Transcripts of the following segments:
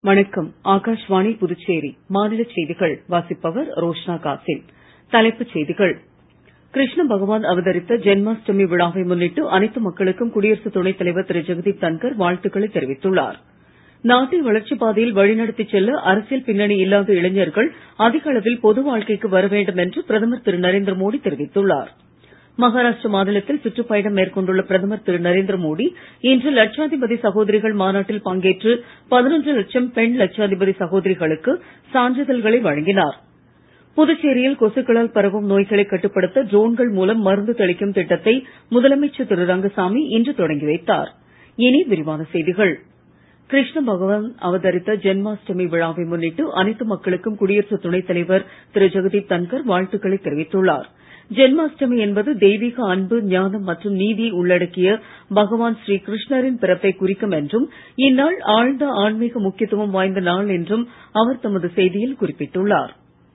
வணக்கம் ஆகாஷ்வாணி புதுச்சேரி மாநிலச் செய்திகள் வாசிப்பவர் ரோஷ்னா காசிம் தலைப்புச் செய்திகள் கிருஷ்ண பகவான் அவதரித்த ஜென்மாஷ்டமி விழாவை முன்னிட்டு அனைத்து மக்களுக்கும் குடியரசுத் துணைத் தலைவர் திரு ஜெகதீப் தன்கர் வாழ்த்துக்களை தெரிவித்துள்ளார் நாட்டை வளர்ச்சிப் பாதையில் வழிநடத்திச் செல்ல அரசியல் பின்னணி இல்லாத இளைஞர்கள் அதிக அளவில் பொது வாழ்க்கைக்கு வர வேண்டும் என்று பிரதமர் திரு நரேந்திர மோடி தெரிவித்துள்ளார் மகாராஷ்டிர மாநிலத்தில் சுற்றுப்பயணம் மேற்கொண்டுள்ள பிரதமர் திரு நரேந்திர மோடி இன்று லட்சாதிபதி சகோதரிகள் மாநாட்டில் பங்கேற்று பதினொன்று லட்சம் பெண் லட்சாதிபதி சகோதரிகளுக்கு சான்றிதழ்களை வழங்கினார் புதுச்சேரியில் கொசுக்களால் பரவும் நோய்களை கட்டுப்படுத்த ட்ரோன்கள் மூலம் மருந்து தெளிக்கும் திட்டத்தை முதலமைச்சர் திரு ரங்கசாமி இன்று தொடங்கி வைத்தார் இனி விரிவான செய்திகள் கிருஷ்ண பகவான் அவதரித்த ஜென்மாஷ்டமி விழாவை முன்னிட்டு அனைத்து மக்களுக்கும் குடியரசுத் துணைத் தலைவர் திரு ஜெகதீப் தன்கர் வாழ்த்துக்களை தெரிவித்துள்ளார் ஜென்மாஷ்டமி என்பது தெய்வீக அன்பு ஞானம் மற்றும் நீதியை உள்ளடக்கிய பகவான் ஸ்ரீ கிருஷ்ணரின் பிறப்பை குறிக்கும் என்றும் இந்நாள் ஆழ்ந்த ஆன்மீக முக்கியத்துவம் வாய்ந்த நாள் என்றும் அவர் தமது செய்தியில் குறிப்பிட்டுள்ளார்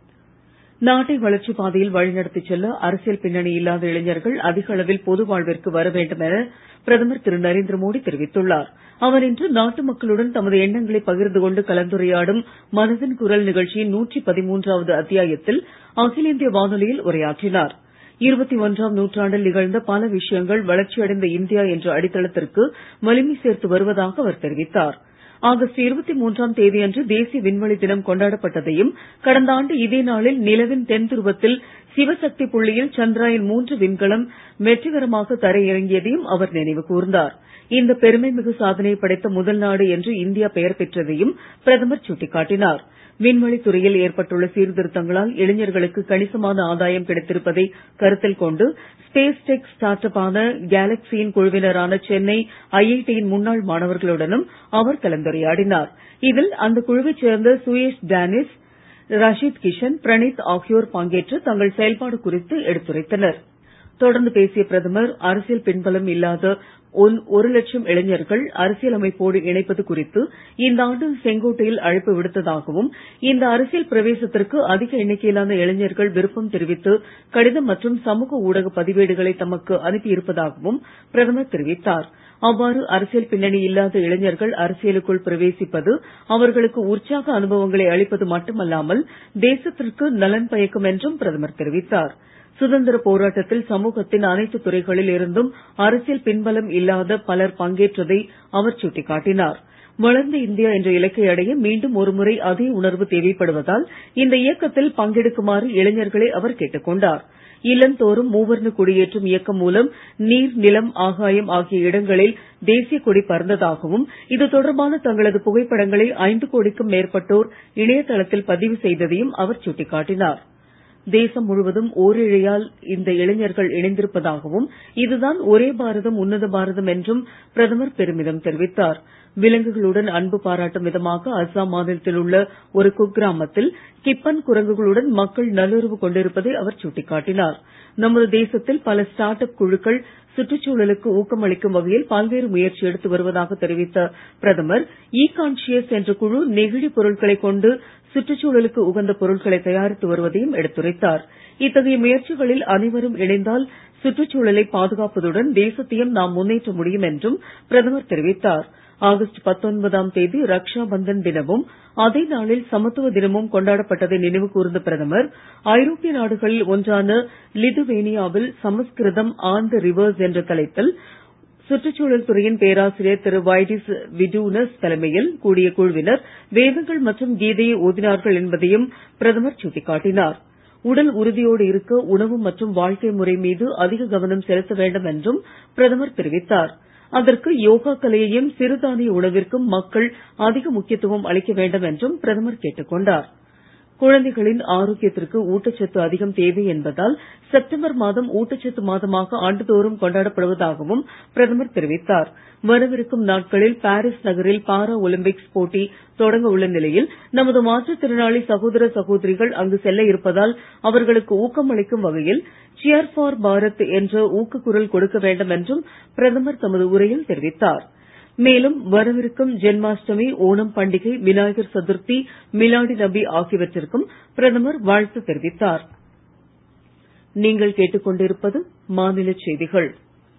நாட்டை வளர்ச்சிப் பாதையில் வழிநடத்திச் செல்ல அரசியல் பின்னணி இல்லாத இளைஞர்கள் அதிக அளவில் பொது வாழ்விற்கு வர வேண்டும் என பிரதமர் திரு நரேந்திர மோடி தெரிவித்துள்ளார் அவர் இன்று நாட்டு மக்களுடன் தமது எண்ணங்களை பகிர்ந்து கொண்டு கலந்துரையாடும் மனதின் குரல் நிகழ்ச்சியின் நூற்றி பதிமூன்றாவது அத்தியாயத்தில் அகில இந்திய வானொலியில் உரையாற்றினார் இருபத்தி ஒன்றாம் நூற்றாண்டில் நிகழ்ந்த பல விஷயங்கள் வளர்ச்சியடைந்த இந்தியா என்ற அடித்தளத்திற்கு வலிமை சேர்த்து வருவதாக அவர் தெரிவித்தார் ஆகஸ்ட் இருபத்தி மூன்றாம் தேதியன்று தேசிய விண்வெளி தினம் கொண்டாடப்பட்டதையும் கடந்த ஆண்டு இதே நாளில் நிலவின் தென் துருவத்தில் சிவசக்தி புள்ளியில் சந்திராயன் மூன்று விண்கலம் வெற்றிகரமாக தரையிறங்கியதையும் அவர் நினைவு கூர்ந்தார் இந்த பெருமை மிகு சாதனையை படைத்த முதல் நாடு என்று இந்தியா பெயர் பெற்றதையும் பிரதமர் சுட்டிக்காட்டினார் விண்வெளித் துறையில் ஏற்பட்டுள்ள சீர்திருத்தங்களால் இளைஞர்களுக்கு கணிசமான ஆதாயம் கிடைத்திருப்பதை கருத்தில் கொண்டு ஸ்பேஸ் டெக் ஸ்டார்ட் அப்பான கேலக்சியின் குழுவினரான சென்னை ஐஐடியின் முன்னாள் மாணவர்களுடனும் அவர் கலந்துரையாடினார் இதில் அந்த குழுவைச் சேர்ந்த சுயேஷ் டேனிஸ் ரஷீத் கிஷன் பிரணீத் ஆகியோர் பங்கேற்று தங்கள் செயல்பாடு குறித்து எடுத்துரைத்தனர் தொடர்ந்து பேசிய பிரதமர் அரசியல் பின்புலம் இல்லாத ஒரு லட்சம் இளைஞர்கள் அரசியல் அமைப்போடு இணைப்பது குறித்து இந்த ஆண்டு செங்கோட்டையில் அழைப்பு விடுத்ததாகவும் இந்த அரசியல் பிரவேசத்திற்கு அதிக எண்ணிக்கையிலான இளைஞர்கள் விருப்பம் தெரிவித்து கடிதம் மற்றும் சமூக ஊடக பதிவேடுகளை தமக்கு அனுப்பி இருப்பதாகவும் பிரதமர் தெரிவித்தார் அவ்வாறு அரசியல் பின்னணி இல்லாத இளைஞர்கள் அரசியலுக்குள் பிரவேசிப்பது அவர்களுக்கு உற்சாக அனுபவங்களை அளிப்பது மட்டுமல்லாமல் தேசத்திற்கு நலன் பயக்கும் என்றும் பிரதமர் தெரிவித்தார் சுதந்திர போராட்டத்தில் சமூகத்தின் அனைத்து துறைகளில் இருந்தும் அரசியல் பின்பலம் இல்லாத பலர் பங்கேற்றதை அவர் சுட்டிக்காட்டினார் வளர்ந்த இந்தியா என்ற இலக்கை அடைய மீண்டும் ஒருமுறை அதே உணர்வு தேவைப்படுவதால் இந்த இயக்கத்தில் பங்கெடுக்குமாறு இளைஞர்களை அவர் கேட்டுக் கொண்டார் இல்லந்தோறும் மூவர்ண கொடியேற்றும் இயக்கம் மூலம் நீர் நிலம் ஆகாயம் ஆகிய இடங்களில் தேசிய கொடி பறந்ததாகவும் இது தொடர்பான தங்களது புகைப்படங்களை ஐந்து கோடிக்கும் மேற்பட்டோர் இணையதளத்தில் பதிவு செய்ததையும் அவர் சுட்டிக்காட்டினார் தேசம் முழுவதும் ஓரிழையால் இந்த இளைஞர்கள் இணைந்திருப்பதாகவும் இதுதான் ஒரே பாரதம் உன்னத பாரதம் என்றும் பிரதமர் பெருமிதம் தெரிவித்தார் விலங்குகளுடன் அன்பு பாராட்டும் விதமாக அஸ்ஸாம் மாநிலத்தில் உள்ள ஒரு குக்கிராமத்தில் கிப்பன் குரங்குகளுடன் மக்கள் நல்லுறவு கொண்டிருப்பதை அவர் சுட்டிக்காட்டினார் நமது தேசத்தில் பல ஸ்டார்ட் அப் குழுக்கள் சுற்றுச்சூழலுக்கு ஊக்கம் அளிக்கும் வகையில் பல்வேறு முயற்சி எடுத்து வருவதாக தெரிவித்த பிரதமர் இ கான்ஷியஸ் என்ற குழு நெகிழி பொருட்களை கொண்டு சுற்றுச்சூழலுக்கு உகந்த பொருட்களை தயாரித்து வருவதையும் எடுத்துரைத்தார் இத்தகைய முயற்சிகளில் அனைவரும் இணைந்தால் சுற்றுச்சூழலை பாதுகாப்பதுடன் தேசத்தையும் நாம் முன்னேற்ற முடியும் என்றும் பிரதமர் தெரிவித்தார் ஆகஸ்ட் பத்தொன்பதாம் தேதி ரக்ஷா பந்தன் தினமும் அதே நாளில் சமத்துவ தினமும் கொண்டாடப்பட்டதை நினைவு கூர்ந்த பிரதமர் ஐரோப்பிய நாடுகளில் ஒன்றான லிதுவேனியாவில் சமஸ்கிருதம் ஆன் த ரிவர்ஸ் என்ற தலைப்பில் சுற்றுச்சூழல் துறையின் பேராசிரியர் திரு வைடிஸ் விடூனஸ் தலைமையில் கூடிய குழுவினர் வேதங்கள் மற்றும் கீதையை ஓதினார்கள் என்பதையும் பிரதமர் சுட்டிக்காட்டினார் உடல் உறுதியோடு இருக்க உணவு மற்றும் வாழ்க்கை முறை மீது அதிக கவனம் செலுத்த வேண்டும் என்றும் பிரதமர் தெரிவித்தார் அதற்கு யோகா கலையையும் சிறுதானிய உணவிற்கும் மக்கள் அதிக முக்கியத்துவம் அளிக்க வேண்டும் என்றும் பிரதமர் கேட்டுக் கொண்டார் குழந்தைகளின் ஆரோக்கியத்திற்கு ஊட்டச்சத்து அதிகம் தேவை என்பதால் செப்டம்பர் மாதம் ஊட்டச்சத்து மாதமாக ஆண்டுதோறும் கொண்டாடப்படுவதாகவும் பிரதமர் தெரிவித்தார் வரவிருக்கும் நாட்களில் பாரிஸ் நகரில் பாரா ஒலிம்பிக்ஸ் போட்டி தொடங்க உள்ள நிலையில் நமது மாற்றுத்திறனாளி சகோதர சகோதரிகள் அங்கு செல்ல இருப்பதால் அவர்களுக்கு ஊக்கம் அளிக்கும் வகையில் சியர் ஃபார் பாரத் என்ற ஊக்கக்குரல் கொடுக்க வேண்டும் என்றும் பிரதமர் தமது உரையில் தெரிவித்தார் மேலும் வரவிருக்கும் ஜென்மாஷ்டமி ஓணம் பண்டிகை விநாயகர் சதுர்த்தி மிலாடி நபி ஆகியவற்றிற்கும் பிரதமர் வாழ்த்து தெரிவித்தார் நீங்கள் கேட்டுக்கொண்டிருப்பது மாநில செய்திகள்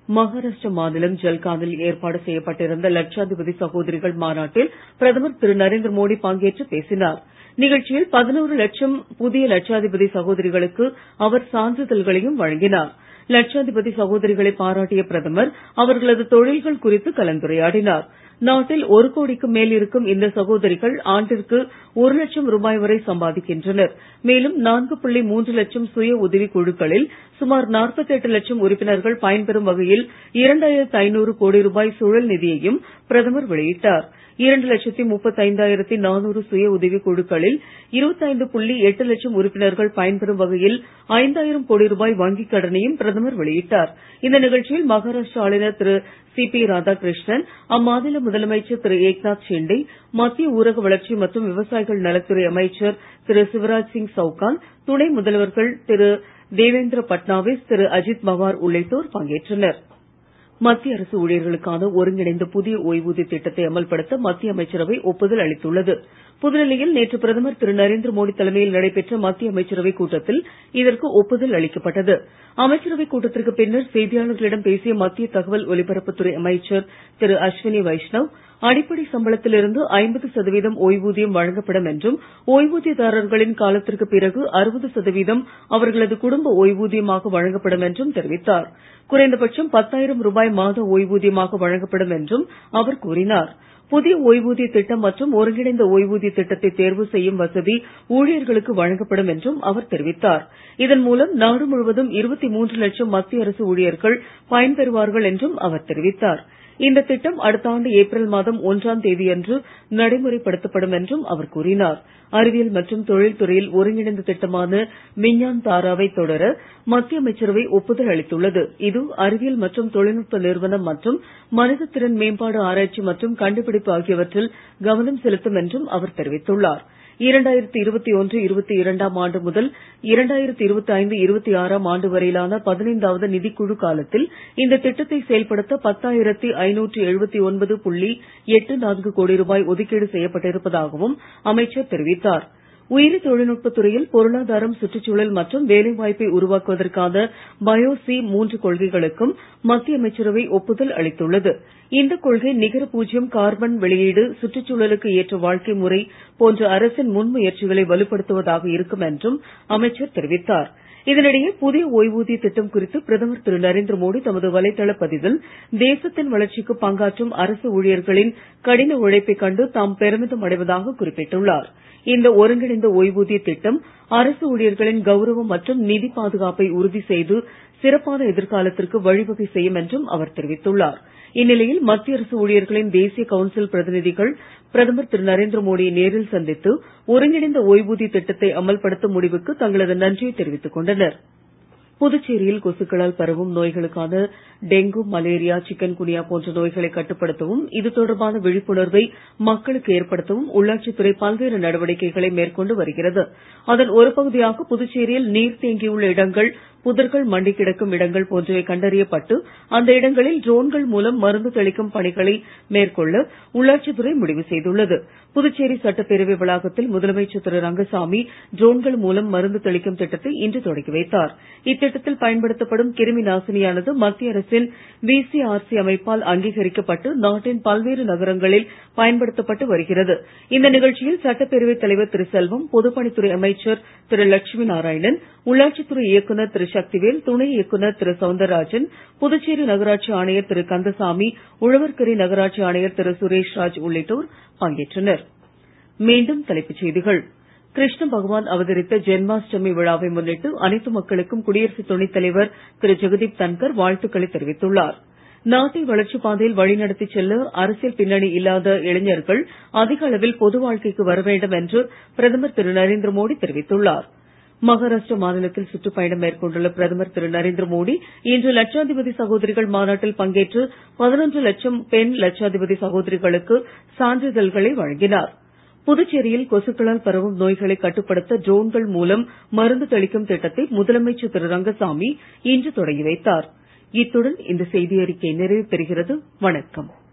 மகாராஷ்டிர மாநிலம் ஜல்கானில் ஏற்பாடு செய்யப்பட்டிருந்த லட்சாதிபதி சகோதரிகள் மாநாட்டில் பிரதமர் திரு நரேந்திர மோடி பங்கேற்று பேசினார் நிகழ்ச்சியில் பதினோரு லட்சம் புதிய லட்சாதிபதி சகோதரிகளுக்கு அவர் சான்றிதழ்களையும் வழங்கினார் லட்சாதிபதி சகோதரிகளை பாராட்டிய பிரதமர் அவர்களது தொழில்கள் குறித்து கலந்துரையாடினார் நாட்டில் ஒரு கோடிக்கு மேல் இருக்கும் இந்த சகோதரிகள் ஆண்டிற்கு ஒரு லட்சம் ரூபாய் வரை சம்பாதிக்கின்றனர் மேலும் நான்கு புள்ளி மூன்று லட்சம் சுய உதவிக் குழுக்களில் சுமார் நாற்பத்தெட்டு லட்சம் உறுப்பினர்கள் பயன்பெறும் வகையில் இரண்டாயிரத்து ஐநூறு கோடி ரூபாய் சுழல் நிதியையும் பிரதமர் வெளியிட்டார் இரண்டு லட்சத்தி முப்பத்தைந்தாயிரத்தி நானூறு சுய உதவிக் குழுக்களில் இருபத்தைந்து புள்ளி எட்டு லட்சம் உறுப்பினர்கள் பயன்பெறும் வகையில் ஐந்தாயிரம் கோடி ரூபாய் வங்கிக் கடனையும் பிரதமர் வெளியிட்டார் இந்த நிகழ்ச்சியில் மகாராஷ்டிர ஆளுநர் திரு சிபி ராதாகிருஷ்ணன் அம்மாநில முதலமைச்சர் திரு ஏக்நாத் ஷிண்டே மத்திய ஊரக வளர்ச்சி மற்றும் விவசாயிகள் நலத்துறை அமைச்சர் திரு சிவராஜ் சிங் சவுகான் துணை முதல்வர்கள் திரு தேவேந்திர பட்நாவிஸ் திரு அஜித் பவார் உள்ளிட்டோர் பங்கேற்றனர் மத்திய அரசு ஊழியர்களுக்கான ஒருங்கிணைந்த புதிய ஓய்வூதிய திட்டத்தை அமல்படுத்த மத்திய அமைச்சரவை ஒப்புதல் அளித்துள்ளது புதுடெல்லியில் நேற்று பிரதமர் திரு நரேந்திர மோடி தலைமையில் நடைபெற்ற மத்திய அமைச்சரவை கூட்டத்தில் இதற்கு ஒப்புதல் அளிக்கப்பட்டது அமைச்சரவை கூட்டத்திற்கு பின்னர் செய்தியாளர்களிடம் பேசிய மத்திய தகவல் ஒலிபரப்புத்துறை அமைச்சர் திரு அஸ்வினி வைஷ்ணவ் அடிப்படை சம்பளத்தில் இருந்து ஐம்பது சதவீதம் ஓய்வூதியம் வழங்கப்படும் என்றும் ஓய்வூதியதாரர்களின் காலத்திற்கு பிறகு அறுபது சதவீதம் அவர்களது குடும்ப ஓய்வூதியமாக வழங்கப்படும் என்றும் தெரிவித்தார் குறைந்தபட்சம் பத்தாயிரம் ரூபாய் மாத ஓய்வூதியமாக வழங்கப்படும் என்றும் அவர் கூறினார் புதிய ஓய்வூதிய திட்டம் மற்றும் ஒருங்கிணைந்த ஓய்வூதிய திட்டத்தை தேர்வு செய்யும் வசதி ஊழியர்களுக்கு வழங்கப்படும் என்றும் அவர் தெரிவித்தார் இதன் மூலம் நாடு முழுவதும் இருபத்தி மூன்று லட்சம் மத்திய அரசு ஊழியர்கள் பயன்பெறுவார்கள் என்றும் அவர் தெரிவித்தார் இந்த திட்டம் அடுத்த ஆண்டு ஏப்ரல் மாதம் ஒன்றாம் தேதியன்று நடைமுறைப்படுத்தப்படும் என்றும் அவர் கூறினார் அறிவியல் மற்றும் தொழில் துறையில் ஒருங்கிணைந்த திட்டமான விஞ்ஞான் தாராவை தொடர மத்திய அமைச்சரவை ஒப்புதல் அளித்துள்ளது இது அறிவியல் மற்றும் தொழில்நுட்ப நிறுவனம் மற்றும் மனித திறன் மேம்பாடு ஆராய்ச்சி மற்றும் கண்டுபிடிப்பு ஆகியவற்றில் கவனம் செலுத்தும் என்றும் அவர் தெரிவித்துள்ளார் இரண்டாயிரத்தி இருபத்தி ஒன்று இருபத்தி இரண்டாம் ஆண்டு முதல் இரண்டாயிரத்தி இருபத்தி ஐந்து இருபத்தி ஆறாம் ஆண்டு வரையிலான பதினைந்தாவது நிதிக்குழு காலத்தில் இந்த திட்டத்தை செயல்படுத்த பத்தாயிரத்தி ஐநூற்றி எழுபத்தி ஒன்பது புள்ளி எட்டு நான்கு கோடி ரூபாய் ஒதுக்கீடு செய்யப்பட்டிருப்பதாகவும் அமைச்சர் தெரிவித்தார் உயிரி தொழில்நுட்பத் துறையில் பொருளாதாரம் சுற்றுச்சூழல் மற்றும் வேலைவாய்ப்பை உருவாக்குவதற்கான பயோ சி மூன்று கொள்கைகளுக்கும் மத்திய அமைச்சரவை ஒப்புதல் அளித்துள்ளது இந்த கொள்கை நிகர பூஜ்யம் கார்பன் வெளியீடு சுற்றுச்சூழலுக்கு ஏற்ற வாழ்க்கை முறை போன்ற அரசின் முன்முயற்சிகளை வலுப்படுத்துவதாக இருக்கும் என்றும் அமைச்சர் தெரிவித்தார் இதனிடையே புதிய ஓய்வூதிய திட்டம் குறித்து பிரதமர் திரு நரேந்திர மோடி தமது வலைதள பதிவில் தேசத்தின் வளர்ச்சிக்கு பங்காற்றும் அரசு ஊழியர்களின் கடின உழைப்பைக் கண்டு தாம் பெருமிதம் அடைவதாக குறிப்பிட்டுள்ளார் இந்த ஒருங்கிணைந்த ஓய்வூதிய திட்டம் அரசு ஊழியர்களின் கௌரவம் மற்றும் நிதி பாதுகாப்பை உறுதி செய்து சிறப்பான எதிர்காலத்திற்கு வழிவகை செய்யும் என்றும் அவர் தெரிவித்துள்ளார் இந்நிலையில் மத்திய அரசு ஊழியர்களின் தேசிய கவுன்சில் பிரதிநிதிகள் பிரதமர் திரு நரேந்திர மோடியை நேரில் சந்தித்து ஒருங்கிணைந்த ஓய்வூதிய திட்டத்தை அமல்படுத்தும் முடிவுக்கு தங்களது நன்றியை தெரிவித்துக் கொண்டனர் புதுச்சேரியில் கொசுக்களால் பரவும் நோய்களுக்கான டெங்கு மலேரியா சிக்கன் குனியா போன்ற நோய்களை கட்டுப்படுத்தவும் இது தொடர்பான விழிப்புணர்வை மக்களுக்கு ஏற்படுத்தவும் உள்ளாட்சித்துறை பல்வேறு நடவடிக்கைகளை மேற்கொண்டு வருகிறது அதன் ஒரு பகுதியாக புதுச்சேரியில் நீர் தேங்கியுள்ள இடங்கள் புதர்கள் மண்டி கிடக்கும் இடங்கள் போன்றவை கண்டறியப்பட்டு அந்த இடங்களில் ட்ரோன்கள் மூலம் மருந்து தெளிக்கும் பணிகளை மேற்கொள்ள உள்ளாட்சித்துறை முடிவு செய்துள்ளது புதுச்சேரி சட்டப்பேரவை வளாகத்தில் முதலமைச்சர் திரு ரங்கசாமி ட்ரோன்கள் மூலம் மருந்து தெளிக்கும் திட்டத்தை இன்று தொடக்கி வைத்தார் இத்திட்டத்தில் பயன்படுத்தப்படும் கிருமி நாசினியானது மத்திய அரசின் விசிஆர்சி அமைப்பால் அங்கீகரிக்கப்பட்டு நாட்டின் பல்வேறு நகரங்களில் பயன்படுத்தப்பட்டு வருகிறது இந்த நிகழ்ச்சியில் சட்டப்பேரவைத் தலைவர் திரு செல்வம் பொதுப்பணித்துறை அமைச்சர் திரு லட்சுமி நாராயணன் உள்ளாட்சித்துறை இயக்குநர் திரு சக்திவேல் துணை இயக்குநர் திரு சவுந்தரராஜன் புதுச்சேரி நகராட்சி ஆணையர் திரு கந்தசாமி உழவர்கரை நகராட்சி ஆணையர் திரு சுரேஷ்ராஜ் உள்ளிட்டோர் பங்கேற்றனர் மீண்டும் தலைப்புச் செய்திகள் கிருஷ்ண பகவான் அவதரித்த ஜென்மாஷ்டமி விழாவை முன்னிட்டு அனைத்து மக்களுக்கும் குடியரசு துணைத் தலைவர் திரு ஜெகதீப் தன்கர் வாழ்த்துக்களை தெரிவித்துள்ளார் நாட்டை வளர்ச்சிப் பாதையில் வழிநடத்திச் செல்ல அரசியல் பின்னணி இல்லாத இளைஞர்கள் அதிக அளவில் பொது வாழ்க்கைக்கு வர வேண்டும் என்று பிரதமர் திரு நரேந்திர மோடி தெரிவித்துள்ளார் மகாராஷ்டிர மாநிலத்தில் சுற்றுப்பயணம் மேற்கொண்டுள்ள பிரதமர் திரு நரேந்திர மோடி இன்று லட்சாதிபதி சகோதரிகள் மாநாட்டில் பங்கேற்று பதினொன்று லட்சம் பெண் லட்சாதிபதி சகோதரிகளுக்கு சான்றிதழ்களை வழங்கினார் புதுச்சேரியில் கொசுக்களால் பரவும் நோய்களை கட்டுப்படுத்த ட்ரோன்கள் மூலம் மருந்து தெளிக்கும் திட்டத்தை முதலமைச்சர் திரு ரங்கசாமி இன்று தொடங்கி வைத்தார் இத்துடன் இந்த செய்தியறிக்கை நிறைவு பெறுகிறது வணக்கம்